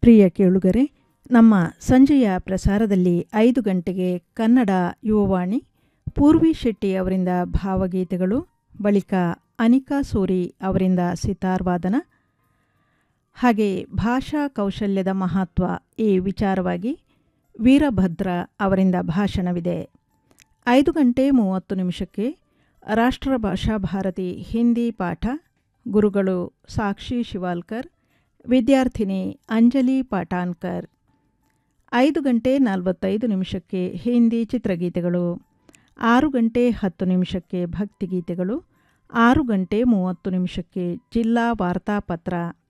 ಪ್ರಿಯ ಕೇಳುಗರೆ ನಮ್ಮ ಸಂಜೆಯ ಪ್ರಸಾರದಲ್ಲಿ ಐದು ಗಂಟೆಗೆ ಕನ್ನಡ ಯುವವಾಣಿ ಪೂರ್ವಿ ಶೆಟ್ಟಿ ಅವರಿಂದ ಭಾವಗೀತೆಗಳು ಬಳಿಕ ಅನಿಕಾ ಸೂರಿ ಅವರಿಂದ ಸಿತಾರ್ ವಾದನ ಹಾಗೆ ಭಾಷಾ ಕೌಶಲ್ಯದ ಮಹತ್ವ ಈ ವಿಚಾರವಾಗಿ ವೀರಭದ್ರ ಅವರಿಂದ ಭಾಷಣವಿದೆ ಐದು ಗಂಟೆ ಮೂವತ್ತು ನಿಮಿಷಕ್ಕೆ ರಾಷ್ಟ್ರ ಭಾಷಾ ಭಾರತಿ ಹಿಂದಿ ಪಾಠ ಗುರುಗಳು ಸಾಕ್ಷಿ ಶಿವಾಲ್ಕರ್ ವಿದ್ಯಾರ್ಥಿನಿ ಅಂಜಲಿ ಪಾಟಾನ್ಕರ್ ಐದು ಗಂಟೆ ನಲವತ್ತೈದು ನಿಮಿಷಕ್ಕೆ ಹಿಂದಿ ಚಿತ್ರಗೀತೆಗಳು ಆರು ಗಂಟೆ ಹತ್ತು ನಿಮಿಷಕ್ಕೆ ಭಕ್ತಿಗೀತೆಗಳು ಆರು ಗಂಟೆ ಮೂವತ್ತು ನಿಮಿಷಕ್ಕೆ ಜಿಲ್ಲಾ ವಾರ್ತಾಪತ್ರ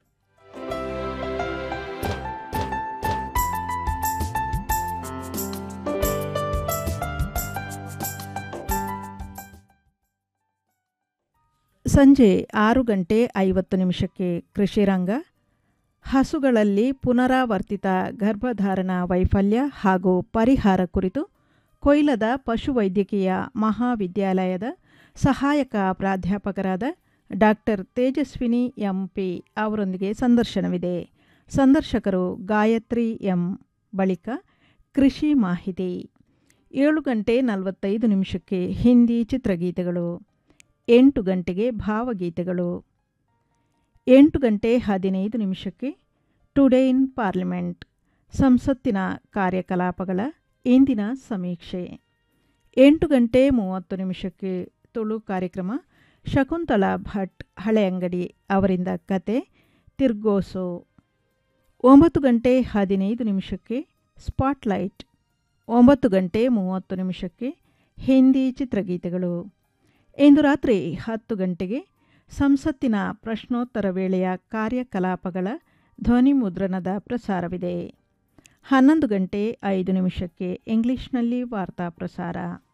ಸಂಜೆ ಆರು ಗಂಟೆ ಐವತ್ತು ನಿಮಿಷಕ್ಕೆ ಕೃಷಿರಂಗ ಹಸುಗಳಲ್ಲಿ ಪುನರಾವರ್ತಿತ ಗರ್ಭಧಾರಣ ವೈಫಲ್ಯ ಹಾಗೂ ಪರಿಹಾರ ಕುರಿತು ಕೊಯ್ಲದ ಪಶುವೈದ್ಯಕೀಯ ಮಹಾವಿದ್ಯಾಲಯದ ಸಹಾಯಕ ಪ್ರಾಧ್ಯಾಪಕರಾದ ಡಾಕ್ಟರ್ ತೇಜಸ್ವಿನಿ ಎಂಪಿ ಅವರೊಂದಿಗೆ ಸಂದರ್ಶನವಿದೆ ಸಂದರ್ಶಕರು ಗಾಯತ್ರಿ ಎಂ ಬಳಿಕ ಕೃಷಿ ಮಾಹಿತಿ ಏಳು ಗಂಟೆ ನಲವತ್ತೈದು ನಿಮಿಷಕ್ಕೆ ಹಿಂದಿ ಚಿತ್ರಗೀತೆಗಳು ಎಂಟು ಗಂಟೆಗೆ ಭಾವಗೀತೆಗಳು ಎಂಟು ಗಂಟೆ ಹದಿನೈದು ನಿಮಿಷಕ್ಕೆ ಟುಡೇ ಇನ್ ಪಾರ್ಲಿಮೆಂಟ್ ಸಂಸತ್ತಿನ ಕಾರ್ಯಕಲಾಪಗಳ ಇಂದಿನ ಸಮೀಕ್ಷೆ ಎಂಟು ಗಂಟೆ ಮೂವತ್ತು ನಿಮಿಷಕ್ಕೆ ತುಳು ಕಾರ್ಯಕ್ರಮ ಶಕುಂತಲಾ ಭಟ್ ಹಳೆಯಂಗಡಿ ಅವರಿಂದ ಕತೆ ತಿರ್ಗೋಸು ಒಂಬತ್ತು ಗಂಟೆ ಹದಿನೈದು ನಿಮಿಷಕ್ಕೆ ಸ್ಪಾಟ್ಲೈಟ್ ಒಂಬತ್ತು ಗಂಟೆ ಮೂವತ್ತು ನಿಮಿಷಕ್ಕೆ ಹಿಂದಿ ಚಿತ್ರಗೀತೆಗಳು ಇಂದು ರಾತ್ರಿ ಹತ್ತು ಗಂಟೆಗೆ ಸಂಸತ್ತಿನ ಪ್ರಶ್ನೋತ್ತರ ವೇಳೆಯ ಕಾರ್ಯಕಲಾಪಗಳ ಧ್ವನಿ ಮುದ್ರಣದ ಪ್ರಸಾರವಿದೆ ಹನ್ನೊಂದು ಗಂಟೆ ಐದು ನಿಮಿಷಕ್ಕೆ ಇಂಗ್ಲಿಷ್ನಲ್ಲಿ ವಾರ್ತಾ ಪ್ರಸಾರ